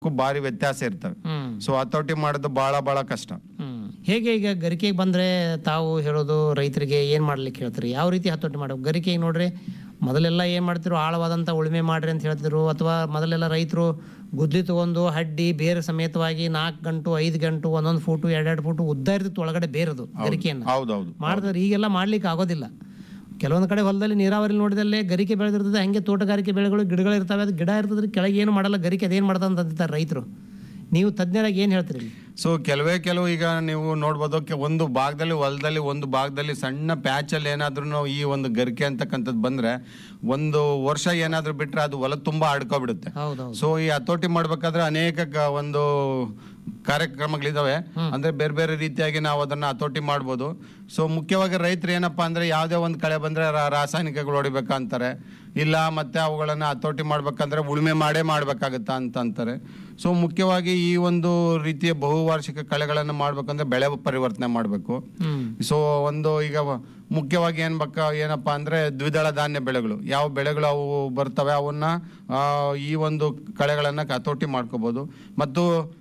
ಮಾಡಕ್ಕೂ ಭಾರಿ ವ್ಯತ್ಯಾಸ ಇರ್ತವೆ ಹ್ಮ್ ಸೊ ಹತೋಟಿ ಮಾಡೋದು ಬಹಳ ಬಹಳ ಕಷ್ಟ ಹ್ಮ್ ಹೇಗೆ ಈಗ ಗರಿಕೆಗೆ ಬಂದ್ರೆ ತಾವು ಹೇಳೋದು ರೈತರಿಗೆ ಏನ್ ಮಾಡ್ಲಿಕ್ಕೆ ಹೇಳ್ತೀರಿ ಯಾವ ರೀತಿ ಹತೋಟಿ ಮಾಡಬೇಕು ಗರಿಕೆಗೆ ನೋಡ್ರಿ ಮೊದಲೆಲ್ಲ ಏನ್ ಮಾಡ್ತಿರು ಆಳವಾದಂತ ಉಳುಮೆ ಮಾಡ್ರಿ ಅಂತ ಹೇಳ್ತಿದ್ರು ಅಥವಾ ಮೊದಲೆಲ್ಲ ರೈತರು ಗುದ್ಲಿ ತಗೊಂಡು ಹಡ್ಡಿ ಬೇರೆ ಸಮೇತವಾಗಿ ನಾಲ್ಕು ಗಂಟು ಐದು ಗಂಟು ಒಂದೊಂದು ಫೂಟು ಎರಡೆರಡು ಫೂಟು ಉದ್ದ ಇರ್ತಿತ್ತು ಒಳಗಡೆ ಬೇರದು ಗರಿಕೆಯನ್ನ ಹೌದೌದು ಮಾಡಿದ್ರೆ ಈಗೆಲ್ಲ ಮಾಡ್ಲಿಕ್ಕೆ ಆಗೋದಿಲ್ಲ ಕೆಲವೊಂದು ಕಡೆ ಹೊಲದಲ್ಲಿ ನೀರಾವರಿ ನೋಡಿದಲ್ಲೇ ಗರಿಕೆ ಬೆಳೆದಿರ್ತದೆ ಹಂಗೆ ತೋಟಗಾರಿಕೆ ಬೆಳೆಗಳು ಗಿಡಗಳು ಇರ್ತವೆ ಅದು ಗಿಡ ಇರ್ತದ್ರೆ ಕೆಳಗೆ ಏನು ಮಾಡಲ್ಲ ಗರಿಕೆ ಅದೇನು ಮಾಡ್ತಾ ಅಂತ ಅಂತಾರೆ ರೈತರು ನೀವು ತಜ್ಞರಾಗಿ ಏನು ಹೇಳ್ತೀರಿ ಇಲ್ಲಿ? ಸೊ ಕೆಲವೇ ಕೆಲವು ಈಗ ನೀವು ನೋಡ್ಬೋದು ಕೆ- ಒಂದು ಭಾಗದಲ್ಲಿ ಹೊಲದಲ್ಲಿ ಒಂದು ಭಾಗದಲ್ಲಿ ಸಣ್ಣ ಪ್ಯಾಚಲ್ಲಿ ಏನಾದ್ರೂ ಈ ಒಂದು ಗರಿಕೆ ಅಂತಕ್ಕಂಥದ್ದು ಬಂದ್ರೆ ಒಂದು ವರ್ಷ ಏನಾದ್ರೂ ಬಿಟ್ರೆ ಅದು ಹೊಲ ತುಂಬಾ ಹಡ್ಕೊಬಿಡುತ್ತೆ ಹೌದೌದು ಸೊ ಈ ಹತೋಟಿ ಮಾಡ್ಬೇಕಾದ್ರೆ ಅನೇಕ ಕ- ಒಂದು ಕಾರ್ಯಕ್ರಮಗಳಿದಾವೆ ಅಂದ್ರೆ ಬೇರೆ ಬೇರೆ ರೀತಿಯಾಗಿ ನಾವು ಅದನ್ನ ಹತೋಟಿ ಮಾಡ್ಬೋದು ಸೊ ಮುಖ್ಯವಾಗಿ ರೈತರು ಏನಪ್ಪಾ ಅಂದ್ರೆ ಯಾವುದೇ ಒಂದು ಕಳೆ ಬಂದ್ರೆ ರಾ- ರಾಸಾಯನಿಕಗಳು ಹೊಡಿಬೇಕಂತಾರೆ ಇಲ್ಲ ಮತ್ತೆ ಅವುಗಳನ್ನ ಹತೋಟಿ ಮಾಡ್ಬೇಕಂದ್ರೆ ಉಳುಮೆ ಮಾಡೇ ಮಾಡ್ಬೇಕಾಗತ್ತಾ ಅಂತ ಅಂತಾರೆ ಸೊ ಮುಖ್ಯವಾಗಿ ಈ ಒಂದು ರೀತಿಯ ಬಹುವಾರ್ಷಿಕ ಕಳೆಗಳನ್ನು ಮಾಡ್ಬೇಕಂದ್ರೆ ಬೆಳೆ ಪರಿವರ್ತನೆ ಮಾಡಬೇಕು ಹ್ಮ್ ಸೊ ಒಂದು ಈಗ ವ- ಮುಖ್ಯವಾಗಿ ಏನ್ ಬೇಕ ಏನಪ್ಪಾ ಅಂದ್ರೆ ದ್ವಿದಳ ಧಾನ್ಯ ಬೆಳೆಗಳು ಯಾವ ಬೆಳೆಗಳು ಅವು ಬರ್ತವೆ ಅವನ್ನ ಆ, ಈ ಒಂದು ಕಳೆಗಳನ್ನ ಹತೋಟಿ ಮಾಡ್ಕೋಬಹುದು ಮತ್ತು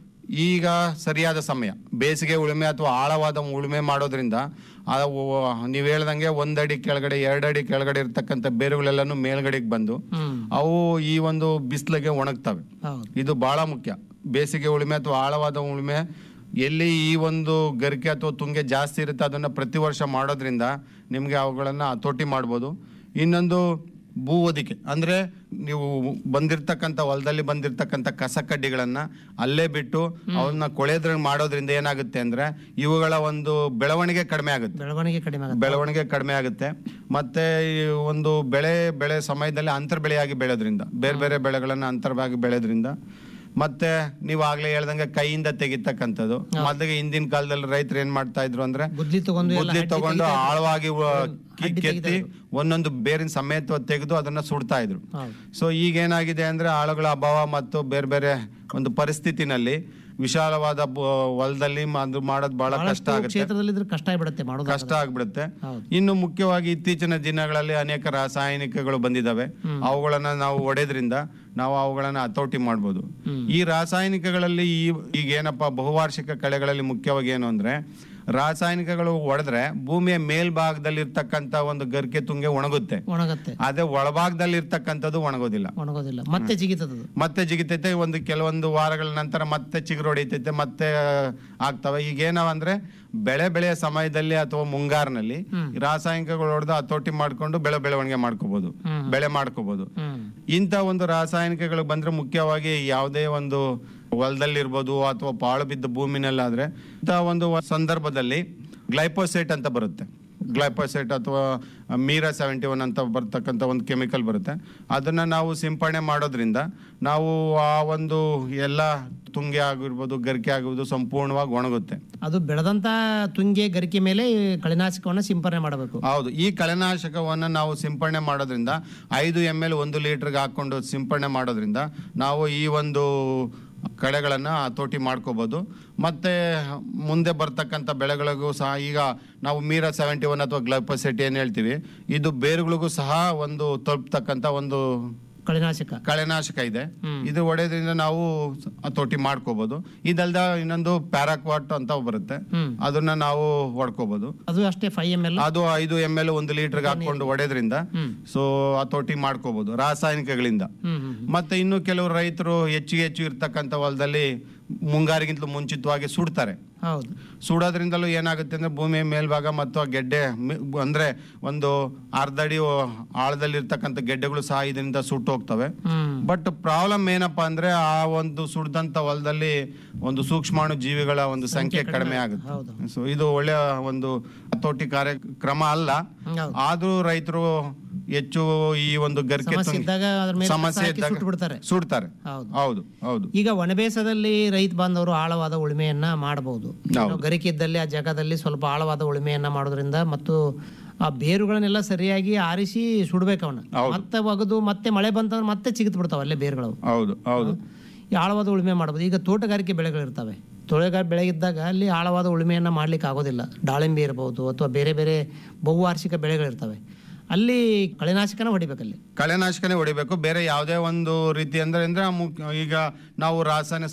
ಈಗ ಸರಿಯಾದ ಸಮಯ ಬೇಸಿಗೆ ಉಳುಮೆ ಅಥವಾ ಆಳವಾದ ಉಳುಮೆ ಮಾಡೋದ್ರಿಂದ ಆ ಒ- ನೀವ್ ಹೇಳ್ದಂಗೆ ಒಂದಡಿ ಕೆಳಗಡೆ ಎರಡಡಿ ಕೆಳಗಡೆ ಇರ್ತಕ್ಕಂಥ ಬೇರುಗಳೆಲ್ಲನೂ ಮೇಲ್ಗಡೆಗೆ ಬಂದು ಹ್ಮ್ ಅವು ಈ ಒಂದು ಬಿಸಿಲಿಗೆ ಒಣಗ್ತವೆ ಹೌದು ಇದು ಬಹಳ ಮುಖ್ಯ ಬೇಸಿಗೆ ಉಳುಮೆ ಅಥವಾ ಆಳವಾದ ಉಳುಮೆ ಎಲ್ಲಿ ಈ ಒಂದು ಗರಿಕೆ ಅಥವಾ ತುಂಗೆ ಜಾಸ್ತಿ ಇರುತ್ತೆ ಅದನ್ನ ಪ್ರತಿ ವರ್ಷ ಮಾಡೋದ್ರಿಂದ ನಿಮಗೆ ಅವುಗಳನ್ನ ಹತೋಟಿ ಮಾಡ್ಬೋದು ಇನ್ನೊಂದು ಭೂ ಹೊದಿಕೆ ಅಂದ್ರೆ ನೀವು ಬಂದಿರ್ತಕ್ಕಂಥ ಹೊಲದಲ್ಲಿ ಬಂದಿರ್ತಕ್ಕಂಥ ಕಸ ಕಡ್ಡಿಗಳನ್ನ ಅಲ್ಲೇ ಬಿಟ್ಟು ಅವನ್ನ ಕೊಳೆದ್ರ ಮಾಡೋದ್ರಿಂದ ಏನಾಗುತ್ತೆ ಅಂದ್ರೆ ಇವುಗಳ ಒಂದು ಬೆಳವಣಿಗೆ ಕಡಿಮೆ ಆಗುತ್ತೆ ಬೆಳವಣಿಗೆ ಕಡಿಮೆ ಆಗುತ್ತೆ ಬೆಳವಣಿಗೆ ಕಡಿಮೆ ಆಗುತ್ತೆ ಮತ್ತೆ ಈ ಒಂದು ಬೆಳೆ ಬೆಳೆ ಸಮಯದಲ್ಲಿ ಅಂತರ್ ಬೆಳೆಯಾಗಿ ಬೆಳೆಯೋದ್ರಿಂದ ಬೇರೆ ಬೇರೆ ಬೆಳೆಗಳನ್ನ ಅಂತರವಾಗಿ ಬೆಳೆಯೋದ್ರಿಂದ ಮತ್ತೆ ನೀವು ಆಗ್ಲೇ ಹೇಳ್ದಂಗೆ ಕೈಯಿಂದ ತೆಗಿತಕ್ಕಂಥದ್ದು ಮೊದಲಿಗೆ ಹಿಂದಿನ ಕಾಲದಲ್ಲಿ ರೈತರು ಏನ್ ಮಾಡ್ತಾ ಇದ್ರು ಅಂದ್ರೆ ಗುದ್ಲಿ ತಗೊಂಡು ಎಲ್ಲ ಬುದ್ಧಿ ಹಡ್ಡಿ ತಗೊಂಡು ತೆಗಿತಾ ಇದ್ರು. ಆಳವಾಗಿ ಉ- ಕಿ- ಹಡ್ಡಿ ಕೆತ್ತಿ ಒಂದೊಂದು ಬೇರಿನ ಸಮೇತ ತೆಗೆದು ಅದನ್ನ ಸುಡ್ತಾ ಇದ್ರು ಹೌದು ಸೊ ಈಗ ಏನಾಗಿದೆ ಅಂದ್ರೆ ಆಳುಗಳ ಅಭಾವ ಮತ್ತು ಬೇರೆ ಬೇರೆ ಒಂದು ಪರಿಸ್ಥಿತಿನಲ್ಲಿ ವಿಶಾಲವಾದ ಬ- ಹೊಲದಲ್ಲಿ ಮ- ಅದು ಮಾಡೋದು ಬಹಳ ಕಷ್ಟ ಬಹಳಷ್ಟು ಆಗುತ್ತೆ ಕ್ಷೇತ್ರದಲ್ಲಿ ಇದ್ರೆ ಕಷ್ಟ ಆಗ್ಬಿಡುತ್ತೆ ಮಾಡೋದು ಕಷ್ಟ ಆಗ್ಬಿಡುತ್ತೆ ಹೌದು. ಇನ್ನು ಮುಖ್ಯವಾಗಿ ಇತ್ತೀಚಿನ ದಿನಗಳಲ್ಲಿ ಅನೇಕ ರಾಸಾಯನಿಕಗಳು ಬಂದಿದಾವೆ ಅವುಗಳನ್ನ ನಾವು ಒಡೆದ್ರಿಂದ ನಾವು ಅವುಗಳನ್ನ ಹತೋಟಿ ಮಾಡ್ಬೋದು ಈ ರಾಸಾಯನಿಕಗಳಲ್ಲಿ ಈ ಈಗ ಏನಪ್ಪಾ ಬಹುವಾರ್ಷಿಕ ಕಳೆಗಳಲ್ಲಿ ಮುಖ್ಯವಾಗಿ ಏನು ಅಂದ್ರೆ ರಾಸಾಯನಿಕಗಳು ಒಡೆದ್ರೆ ಭೂಮಿಯ ಮೇಲ್ಭಾಗದಲ್ಲಿ ಇರ್ತಕ್ಕಂತ ಒಂದು ಗರಿಕೆ ತುಂಗೆ ಒಣಗುತ್ತೆ ಒಣಗತ್ತೆ ಅದೇ ಒಳಭಾಗದಲ್ಲಿ ಇರ್ತಕ್ಕಂಥದ್ದು ಒಣಗೋದಿಲ್ಲ ಒಣಗೋದಿಲ್ಲ ಮತ್ತೆ ಜಿಗಿತದದು ಮತ್ತೆ ಜಿಗಿತೈತೆ ಒಂದು ಕೆಲವೊಂದು ವಾರಗಳ ನಂತರ ಮತ್ತೆ ಚಿಗುರು ಹೊಡಿತೈತೆ ಮತ್ತೆ ಆಗ್ತವೆ ಈಗ ಏನವಂದ್ರೆ ಬೆಳೆ ಬೆಳೆಯ ಸಮಯದಲ್ಲಿ ಅಥವಾ ಮುಂಗಾರಿನಲ್ಲಿ ರಾಸಾಯನಿಕಗಳು ಹೊಡೆದು ಹತೋಟಿ ಮಾಡ್ಕೊಂಡು ಬೆಳೆ ಬೆಳವಣಿಗೆ ಮಾಡ್ಕೋಬಹುದು ಬೆಳೆ ಮಾಡ್ಕೋಬಹುದು ಹ್ಮ್ ಇಂಥ ಒಂದು ರಾಸಾಯನಿಕಗಳು ಬಂದ್ರೆ ಮುಖ್ಯವಾಗಿ ಯಾವುದೇ ಒಂದು ಹೊಲದಲ್ಲಿರ್ಬೋದು ಅಥವಾ ಪಾಳು ಬಿದ್ದ ಭೂಮಿನಲ್ಲಾದ್ರೆ ಇಂಥ ಒಂದು ಸಂದರ್ಭದಲ್ಲಿ ಗ್ಲೈಪೋಸೇಟ್ ಅಂತ ಬರುತ್ತೆ ಗ್ಲೈಪೋಸೇಟ್ ಅಥವಾ ಮೀರಾ ಸೆವೆಂಟಿ ಒನ್ ಅಂತ ಬರ್ತಕ್ಕಂಥ ಒಂದು ಕೆಮಿಕಲ್ ಬರುತ್ತೆ ಅದನ್ನ ನಾವು ಸಿಂಪಡಣೆ ಮಾಡೋದ್ರಿಂದ ನಾವು ಆ ಒಂದು ಎಲ್ಲ ತುಂಗೆ ಆಗಿರ್ಬೋದು ಗರಿಕೆ ಆಗಿರ್ಬೋದು ಸಂಪೂರ್ಣವಾಗಿ ಒಣಗುತ್ತೆ ಅದು ಬೆಳೆದಂತ ತುಂಗೆ ಗರಿಕೆ ಮೇಲೆ ಈ ಕಳೆನಾಶಕವನ್ನ ಸಿಂಪರಣೆ ಮಾಡಬೇಕು ಹೌದು ಈ ಕಳೆನಾಶಕವನ್ನು ನಾವು ಸಿಂಪಡಣೆ ಮಾಡೋದ್ರಿಂದ ಐದು ಎಮ್ ಎಲ್ ಒಂದು ಲೀಟರ್ಗೆ ಹಾಕೊಂಡು ಸಿಂಪಡಣೆ ಮಾಡೋದ್ರಿಂದ ನಾವು ಈ ಒಂದು ಕಳೆಗಳನ್ನು ಹತೋಟಿ ಮಾಡ್ಕೋಬೋದು ಮತ್ತೆ ಮುಂದೆ ಬರ್ತಕ್ಕಂಥ ಬೆಳೆಗಳಿಗೂ ಸಹ ಈಗ ನಾವು ಮೀರಾ ಸೆವೆಂಟಿ ಒನ್ ಅಥವಾ ಗ್ಲೈಪೋಸೆಟ್ ಏನು ಹೇಳ್ತೀವಿ ಇದು ಬೇರುಗಳಿಗೂ ಸಹ ಒಂದು ತಲುಪ್ತಕ್ಕಂಥ ಒಂದು ಕಳೆನಾಶಕ ಕಳೆನಾಶಕ ಇದೆ ಇದು ಹೊಡೆಯೋದ್ರಿಂದ ನಾವು ಹತೋಟಿ ಮಾಡ್ಕೋಬಹುದು ಇದಲ್ದ ಇನ್ನೊಂದು ಪ್ಯಾರಾಕ್ವಾಟ್ ಅಂತ ಬರುತ್ತೆ ಹ್ಮ್. ಅದನ್ನ ನಾವು ಹೊಡ್ಕೋಬಹುದು ಅದು ಅಷ್ಟೇ ಫೈವ್ ಎಮ್ ಎಲ್ ಅದು ಐದು ಎಮ್ ಎಲ್ ಒಂದು ಲೀಟರ್ಗೆ ಹಾಕೊಂಡು ಹೊಡೆದ್ರಿಂದ ಸೊ ಹತೋಟಿ ಮಾಡ್ಕೋಬಹುದು ರಾಸಾಯನಿಕಗಳಿಂದ ಹ್ಮ್ ಹ್ಮ್ ಮತ್ತೆ ಇನ್ನು ಕೆಲವು ರೈತರು ಹೆಚ್ಚು ಹೆಚ್ಚು ಇರ್ತಕ್ಕಂಥ ಹೊಲದಲ್ಲಿ ಮುಂಗಾರಿಗಿಂತಲೂ ಮುಂಚಿತವಾಗಿ ಸುಡ್ತಾರೆ ಹೌದು ಸುಡೋದ್ರಿಂದಲೂ ಏನಾಗುತ್ತೆ ಅಂದ್ರೆ ಭೂಮಿಯ ಮೇಲ್ಭಾಗ ಮತ್ತು ಆ ಗೆಡ್ಡೆ ಮೆ- ಅಂದ್ರೆ ಒಂದು ಅರ್ಧ ಅಡಿ ಆಳದಲ್ಲಿ ಇರ್ತಕ್ಕಂಥ ಗೆಡ್ಡೆಗಳು ಸಹ ಇದರಿಂದ ಸುಟ್ಟು ಹೋಗ್ತವೆ ಹ್ಮ್ ಬಟ್ ಪ್ರಾಬ್ಲಮ್ ಏನಪ್ಪಾ ಅಂದ್ರೆ ಆ ಒಂದು ಸುಡ್ದಂತ ಹೊಲದಲ್ಲಿ ಒಂದು ಸೂಕ್ಷ್ಮಾಣು ಜೀವಿಗಳ ಒಂದು ಸಂಖ್ಯೆ ಕಡಿಮೆ ಆಗುತ್ತೆ ಹೌದು. ಸೊ ಇದು ಒಳ್ಳೆಯ ಒಂದು ಹತೋಟಿ ಕಾರ್ಯಕ್ರಮ ಅಲ್ಲ ಹೌದು. ಆದ್ರೂ ರೈತರು ಹೆಚ್ಚು ಈ ಒಂದು ಗರಿಕೆ ಸಮಸ್ಯೆ ತುಂಗಿ- ಇದ್ದಾಗ ಅದ್ರ ಮೇಲೆ ಸಮಸ್ಯೆ ಕಸ ಹಾಕಿ ಇದ್ದಾಗ ಸುಟ್ಟು ಬಿಡ್ತಾರೆ. ಸುಡ್ತಾರೆ ಹೌದು ಹೌದು ಹೌದು ಈಗ ಒಣಬೇಸದಲ್ಲಿ ರೈತ ಬಾಂಧವರು ಆಳವಾದ ಉಳುಮೆಯನ್ನ ಮಾಡಬಹುದು ಹೌದು. ಗರಿಕೆ ಇದ್ದಲ್ಲಿ ಆ ಜಾಗದಲ್ಲಿ ಸ್ವಲ್ಪ ಆಳವಾದ ಉಳುಮೆಯನ್ನ ಮಾಡೋದ್ರಿಂದ ಮತ್ತು ಆ ಬೇರುಗಳನ್ನೆಲ್ಲ ಸರಿಯಾಗಿ ಆರಿಸಿ ಸುಡ್ಬೇಕು ಅವನ್ನ ಹೌದು. ಮತ್ತೆ ಒಗದು ಮತ್ತೆ ಮಳೆ ಬಂತಂದ್ರೆ ಮತ್ತೆ ಚಿಗಿತ್ ಬಿಡ್ತಾವ ಅಲ್ಲೇ ಬೇರುಗಳು ಹೌದು ಹೌದು ಈ ಆಳವಾದ ಉಳುಮೆ ಮಾಡ್ಬೋದು ಈಗ ತೋಟಗಾರಿಕೆ ಬೆಳೆಗಳಿರ್ತವೆ ತೋಟಗಾರಿಕೆ ಬೆಳೆ ಇದ್ದಾಗ ಅಲ್ಲಿ ಆಳವಾದ ಉಳುಮೆಯನ್ನ ಮಾಡ್ಲಿಕ್ಕೆ ಆಗೋದಿಲ್ಲ ದಾಳಿಂಬೆ ಇರ್ಬೋದು ಅಥವಾ ಬೇರೆ ಬೇರೆ ಬಹುವಾರ್ಷಿಕ ಬೆಳೆಗಳಿರ್ತವೆ ಅಲ್ಲಿ ಕಳೆನಾಶಕನ ಹೊಡಿಬೇಕಲ್ಲಿ ಕಳೆನಾಶಕನೇ ಹೊಡಿಬೇಕು ಬೇರೆ ಯಾವುದೇ ಒಂದು ರೀತಿ ಅಂದ್ರೆ ಅಂದ್ರೆ ಮುಖ್ಯ- ಈಗ ನಾವು ರಾಸಾಯನಿಕ